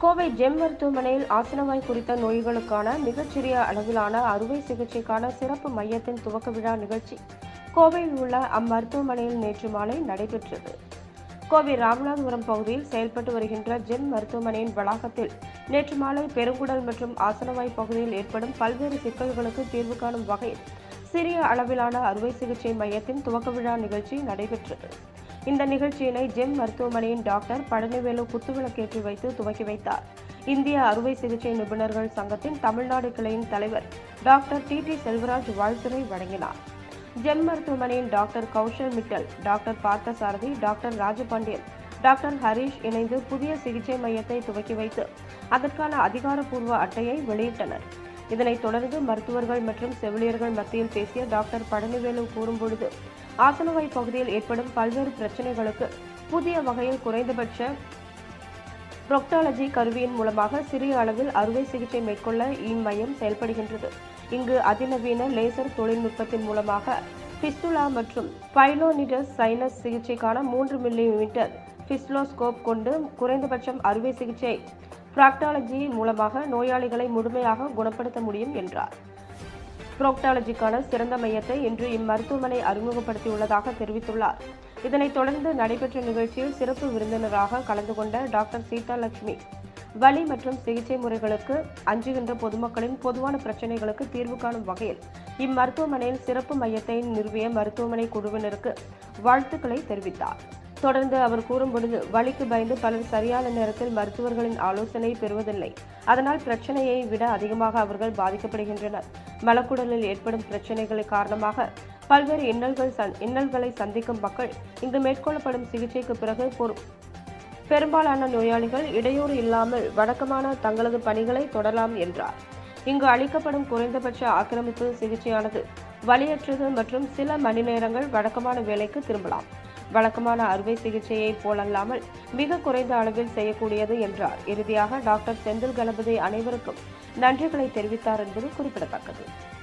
Kovai GeM மருத்துவமனையில் ஆசனவாய் குறித்த நோய்களுக்கான மிகச்சிறிய அளவிலான அறுவை சிகிச்சைக்கான சிறப்பு மையத்தின் துவக்க விழா நிகழ்ச்சி கோவையில் உள்ள அம்மருத்துவமனையில் நேற்று மாலை நடைபெற்றது கோவை ராமநாதபுரம் பகுதியில் செயல்பட்டு வருகின்ற ஜெம் மருத்துவமனையின் வளாகத்தில் நேற்று மாலை பெருங்குடல் மற்றும் ஆசனவாய் பகுதியில் ஏற்படும் பல்வேறு சிக்கல்களுக்கு தீர்வு காணும் வகையில் சிறிய அளவிலான அறுவை சிகிச்சை மையத்தின் துவக்க விழா நிகழ்ச்சி நடைபெற்றது இந்த நிகழ்ச்சியினை ஜெம் மருத்துவமனையின் டாக்டர் பழனிவேலு குத்துவிளக்கேற்றி வைத்து துவக்கி வைத்தார் இந்திய அறுவை சிகிச்சை நிபுணர்கள் சங்கத்தின் தமிழ்நாடு கிளையின் தலைவர் டாக்டர் டி டி செல்வராஜ் வாழ்த்துரை வழங்கினார் ஜெம் மருத்துவமனையின் doctor Kaushal Mittal doctor Parthasarathy doctor Rajapandian doctor Harish இணைந்து புதிய சிகிச்சை மையத்தை துவக்கி வைத்து அதற்கான அதிகாரப்பூர்வ அட்டையை வெளியிட்டனர் இதனைத் தொடர்ந்து மருத்துவர்கள் மற்றும் செவிலியர்கள் மத்தியில் பேசிய டாக்டர் பழனிவேலு கூறும்பொழுது ஆசனவாய் பகுதியில் ஏற்படும் பல்வேறு பிரச்சனைகளுக்கு புதிய வகையில் குறைந்தபட்ச புரோக்டாலஜி கருவியின் மூலமாக சிறிய அளவில் அறுவை சிகிச்சை மேற்கொள்ள இம்மையம் செயல்படுகின்றது இங்கு அதிநவீன லேசர் தொழில்நுட்பத்தின் மூலமாக பிஸ்டுலா மற்றும் பைலோனிடஸ் சைனஸ் சிகிச்சைக்கான மூன்று மில்லி மீட்டர் பிஸ்லோஸ்கோப் கொண்டு குறைந்தபட்சம் அறுவை சிகிச்சை பிராக்டாலஜி மூலமாக நோயாளிகளை முழுமையாக குணப்படுத்த முடியும் என்றார் புரோக்டாலஜிக்கான சிறந்த மையத்தை இன்று இம்மருத்துவமனை அறிமுகப்படுத்தியுள்ளதாக தெரிவித்துள்ளார் இதனைத் தொடர்ந்து நடைபெற்ற நிகழ்ச்சியில் சிறப்பு விருந்தினராக கலந்து கொண்ட டாக்டர் சீதா லட்சுமி வலி மற்றும் சிகிச்சை முறைகளுக்கு அஞ்சுகின்ற பொதுமக்களின் பொதுவான பிரச்சினைகளுக்கு தீர்வு காணும் வகையில் இம்மருத்துவமனையில் சிறப்பு மையத்தை நிறுவிய மருத்துவமனை குழுவினருக்கு வாழ்த்துக்களை தெரிவித்தார் தொடர்ந்து அவர் கூறும்பொழுது வலிக்கு பயந்து பலர் சரியான நேரத்தில் மருத்துவர்களின் ஆலோசனை பெறுவதில்லை அதனால் பிரச்சனையை விட அதிகமாக அவர்கள் பாதிக்கப்படுகின்றனர் மலக்குடலில் ஏற்படும் பிரச்சனைகள் காரணமாக பல்வேறு இன்னல்கள் சந்- இன்னல்களை சந்திக்கும் மக்கள் இங்கு மேற்கொள்ளப்படும் சிகிச்சைக்கு பிறகு பொறு- பெரும்பாலான நோயாளிகள் இடையூறு இல்லாமல் வழக்கமான தங்களது பணிகளை தொடரலாம் என்றார் இங்கு அளிக்கப்படும் குறைந்தபட்ச ஆக்கிரமிப்பு சிகிச்சையானது வலியற்றது மற்றும் சில மணி நேரங்கள் வழக்கமான வேலைக்கு திரும்பலாம் வழக்கமான அறுவை சிகிச்சையைப் போலல்லாமல் மிக குறைந்த அளவில் செய்யக்கூடியது என்றார் இறுதியாக டாக்டர் செந்தில் கணபதி அனைவருக்கும் நன்றிகளை தெரிவித்தார் என்பது குறிப்பிடத்தக்கது